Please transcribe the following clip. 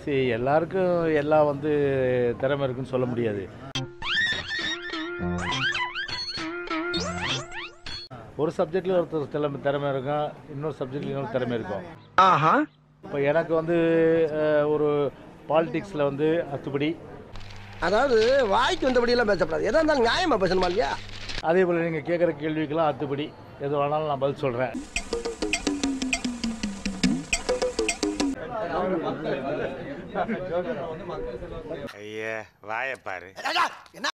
சரி எல்லாருக்கும் எல்லாம் வந்து திறமை இருக்குன்னு சொல்ல முடியாது ஒரு சப்ஜெக்டில் ஒருத்தர் திறமை திறமை இருக்கும் இன்னொரு சப்ஜெக்டில் இன்னொரு திறமை இருக்கும் ஆஹா இப்போ எனக்கு வந்து அஹ், ஒரு பாலிடிக்ஸில் வந்து அத்துப்படி அதாவது வாய்க்கு வந்தபடி எல்லாம் பேசப்படாது எதா இருந்தாலும் நியாயமா பேசணுமா இல்லையா அதே போல் நீங்கள் கேட்குற கேள்விக்கெல்லாம் அத்துப்படி எது வேணாலும் நான் பதில் சொல்கிறேன் ஐயா வாயை பாரு என்ன